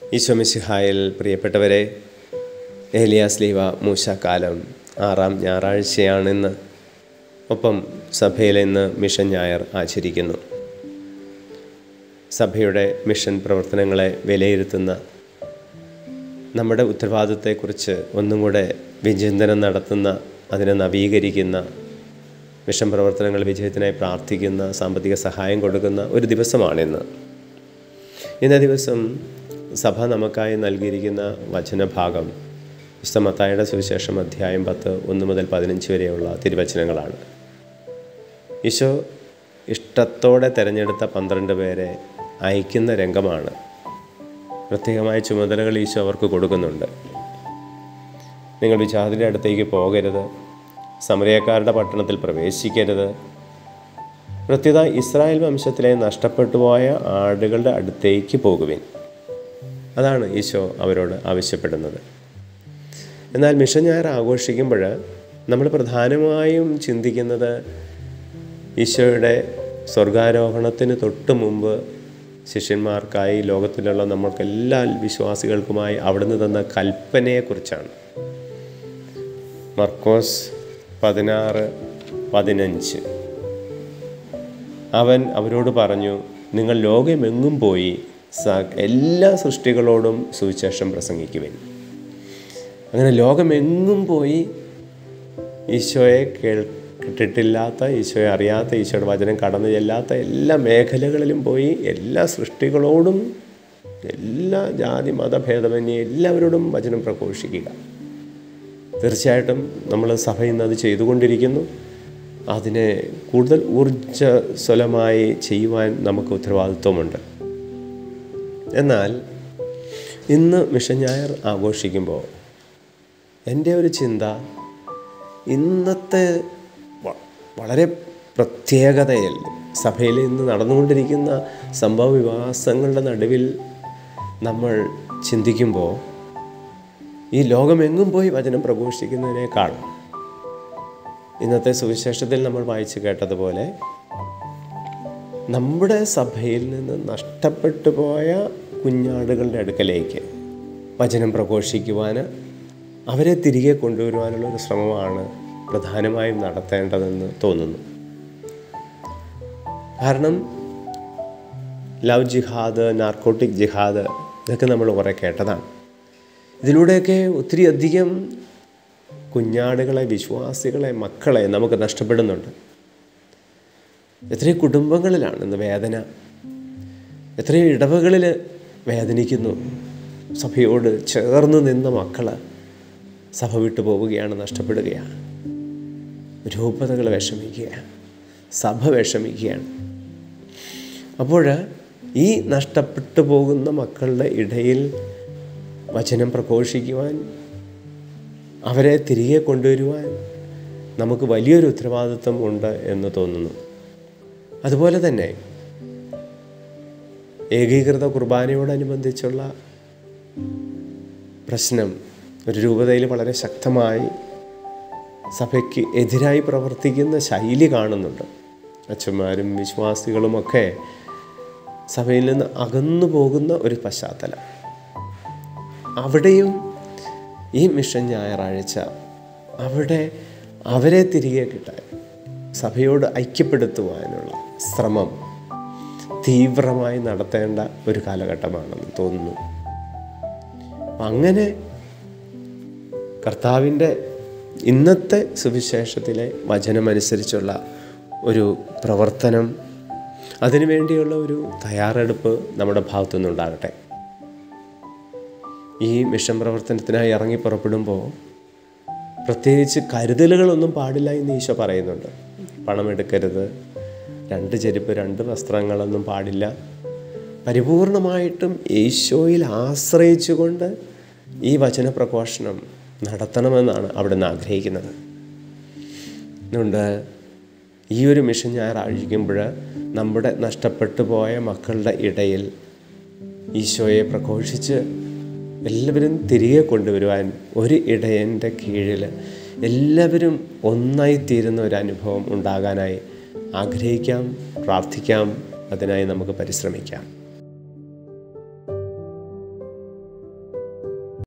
ഈശോമിശിഹായിൽ പ്രിയപ്പെട്ടവരെ ഏലിയാസ് ലീവ മൂശാക്കാലം ആറാം ഞായറാഴ്ചയാണിന്ന് ഒപ്പം സഭയിൽ ഇന്ന് മിഷൻ ഞായർ ആചരിക്കുന്നു സഭയുടെ മിഷൻ പ്രവർത്തനങ്ങളെ വിലയിരുത്തുന്ന നമ്മുടെ ഉത്തരവാദിത്തത്തെക്കുറിച്ച് ഒന്നും കൂടെ വിചിന്തനം നടത്തുന്ന അതിനെ നവീകരിക്കുന്ന മിഷൻ പ്രവർത്തനങ്ങൾ വിജയത്തിനായി പ്രാർത്ഥിക്കുന്ന സാമ്പത്തിക സഹായം കൊടുക്കുന്ന ഒരു ദിവസമാണിന്ന് ഇന്നേ ദിവസം സഭ നമുക്കായി നൽകിയിരിക്കുന്ന വചനഭാഗം വിശുദ്ധമത്തായുടെ സുവിശേഷം അധ്യായം പത്ത് ഒന്ന് മുതൽ പതിനഞ്ച് വരെയുള്ള തിരുവചനങ്ങളാണ് ഈശോ ഇഷ്ടത്തോടെ തിരഞ്ഞെടുത്ത പന്ത്രണ്ട് പേരെ അയക്കുന്ന രംഗമാണ് പ്രത്യേകമായ ചുമതലകൾ ഈശോ അവർക്ക് കൊടുക്കുന്നുണ്ട് നിങ്ങൾ വിചാരത്തിൻ്റെ അടുത്തേക്ക് പോകരുത് സമരയക്കാരുടെ പട്ടണത്തിൽ പ്രവേശിക്കരുത് പ്രത്യേക ഇസ്രായേൽ വംശത്തിലെ നഷ്ടപ്പെട്ടു പോയ ആടുകളുടെ അടുത്തേക്ക് പോകുവിൻ അതാണ് ഈശോ അവരോട് ആവശ്യപ്പെടുന്നത് എന്നാൽ മിഷൻ ഞായർ ആഘോഷിക്കുമ്പോൾ നമ്മൾ പ്രധാനമായും ചിന്തിക്കുന്നത് ഈശോയുടെ സ്വർഗാരോഹണത്തിന് തൊട്ട് മുമ്പ് ശിഷ്യന്മാർക്കായി ലോകത്തിലുള്ള നമ്മൾക്കെല്ലാ വിശ്വാസികൾക്കുമായി അവിടുന്ന് തന്ന കൽപ്പനയെക്കുറിച്ചാണ് മർക്കോസ് പതിനാറ് പതിനഞ്ച് അവൻ അവരോട് പറഞ്ഞു നിങ്ങൾ ലോകമെങ്ങും പോയി സ എല്ലാ സൃഷ്ടികളോടും സുവിശേഷം പ്രസംഗിക്കുവിൻ അങ്ങനെ ലോകമെങ്ങും പോയി ഈശോയെ കേട്ടിട്ടില്ലാത്ത ഈശോയെ അറിയാത്ത ഈശോയുടെ വചനം കടന്നു ചെല്ലാത്ത എല്ലാ മേഖലകളിലും പോയി എല്ലാ സൃഷ്ടികളോടും എല്ലാ ജാതി മതഭേദമന്യേ എല്ലാവരോടും വചനം പ്രഘോഷിക്കുക തീർച്ചയായിട്ടും നമ്മൾ സഭ ഇന്ന് അത് ചെയ്തുകൊണ്ടിരിക്കുന്നു അതിനെ കൂടുതൽ ഊർജ്ജസ്വലമായി ചെയ്യുവാൻ നമുക്ക് ഉത്തരവാദിത്വമുണ്ട് എന്നാൽ ഇന്ന് മിഷൻ ഞായർ ആഘോഷിക്കുമ്പോൾ എൻ്റെ ഒരു ചിന്ത ഇന്നത്തെ വളരെ പ്രത്യേകതയിൽ സഭയിൽ ഇന്ന് നടന്നുകൊണ്ടിരിക്കുന്ന സംഭവ വികാസങ്ങളുടെ നടുവിൽ നമ്മൾ ചിന്തിക്കുമ്പോൾ ഈ ലോകമെങ്ങും പോയി വചനം പ്രഘോഷിക്കുന്നതിനേക്കാൾ ഇന്നത്തെ സുവിശേഷത്തിൽ നമ്മൾ വായിച്ചു കേട്ടതുപോലെ നമ്മുടെ സഭയിൽ നിന്ന് നഷ്ടപ്പെട്ടു പോയ കുഞ്ഞാടുകളുടെ അടുക്കലേക്ക് വചനം പ്രഘോഷിക്കുവാൻ അവരെ തിരികെ കൊണ്ടുവരുവാനുള്ള ഒരു ശ്രമമാണ് പ്രധാനമായും നടത്തേണ്ടതെന്ന് തോന്നുന്നു കാരണം ലവ് ജിഹാദ് നാർക്കോട്ടിക് ജിഹാദ് ഇതൊക്കെ നമ്മൾ കുറേ കേട്ടതാണ് ഇതിലൂടെയൊക്കെ ഒത്തിരി അധികം കുഞ്ഞാടുകളെ വിശ്വാസികളെ മക്കളെ നമുക്ക് നഷ്ടപ്പെടുന്നുണ്ട് എത്രയോ കുടുംബങ്ങളിലാണ് ഇന്ന് വേദന എത്രയോ ഇടവകളിൽ വേദനിക്കുന്നു സഭയോട് ചേർന്ന് നിന്ന മക്കൾ സഭ വിട്ടു പോവുകയാണ് നഷ്ടപ്പെടുകയാണ് രൂപതകൾ വിഷമിക്കുകയാണ് സഭ വിഷമിക്കുകയാണ് അപ്പോൾ ഈ നഷ്ടപ്പെട്ടു പോകുന്ന മക്കളുടെ ഇടയിൽ വചനം പ്രഘോഷിക്കുവാൻ അവരെ തിരികെ കൊണ്ടുവരുവാൻ നമുക്ക് വലിയൊരു ഉത്തരവാദിത്വം ഉണ്ട് എന്ന് തോന്നുന്നു അതുപോലെ തന്നെ ഏകീകൃത കുർബാനയോടനുബന്ധിച്ചുള്ള പ്രശ്നം ഒരു രൂപതയിൽ വളരെ ശക്തമായി സഭയ്ക്ക് എതിരായി പ്രവർത്തിക്കുന്ന ശൈലി കാണുന്നുണ്ട് അച്ഛന്മാരും വിശ്വാസികളുമൊക്കെ സഭയിൽ നിന്ന് അകന്നു പോകുന്ന ഒരു പശ്ചാത്തലം അവിടെയും ഈ മിഷൻ ഞായറാഴ്ച അവിടെ അവരെ തിരികെ കിട്ടാൻ സഭയോട് ഐക്യപ്പെടുത്തുവാനുള്ള ശ്രമം തീവ്രമായി നടത്തേണ്ട ഒരു കാലഘട്ടമാണെന്ന് തോന്നുന്നു അങ്ങനെ കർത്താവിൻ്റെ ഇന്നത്തെ സുവിശേഷത്തിലെ വചനമനുസരിച്ചുള്ള ഒരു പ്രവർത്തനം അതിനുവേണ്ടിയുള്ള ഒരു തയ്യാറെടുപ്പ് നമ്മുടെ ഭാഗത്തു നിന്നുണ്ടാകട്ടെ ഈ മിഷൻ പ്രവർത്തനത്തിനായി ഇറങ്ങി പുറപ്പെടുമ്പോൾ പ്രത്യേകിച്ച് കരുതലുകളൊന്നും പാടില്ല എന്ന് ഈശോ പറയുന്നുണ്ട് പണമെടുക്കരുത് രണ്ട് ചെരുപ്പ് രണ്ട് വസ്ത്രങ്ങളൊന്നും പാടില്ല പരിപൂർണമായിട്ടും ഈശോയിൽ ആശ്രയിച്ചുകൊണ്ട് ഈ വചന പ്രഘോഷണം നടത്തണമെന്നാണ് അവിടെ നിന്ന് ആഗ്രഹിക്കുന്നത് അതുകൊണ്ട് ഈ ഒരു മിഷൻ ഞായറാഴ്ചിക്കുമ്പോൾ നമ്മുടെ നഷ്ടപ്പെട്ടു പോയ മക്കളുടെ ഇടയിൽ ഈശോയെ പ്രഘോഷിച്ച് എല്ലാവരും തിരികെ കൊണ്ടുവരുവാൻ ഒരു ഇടയൻ്റെ കീഴിൽ എല്ലാവരും ഒന്നായി തീരുന്ന ഒരു അനുഭവം ഉണ്ടാകാനായി ആഗ്രഹിക്കാം പ്രാർത്ഥിക്കാം അതിനായി നമുക്ക് പരിശ്രമിക്കാം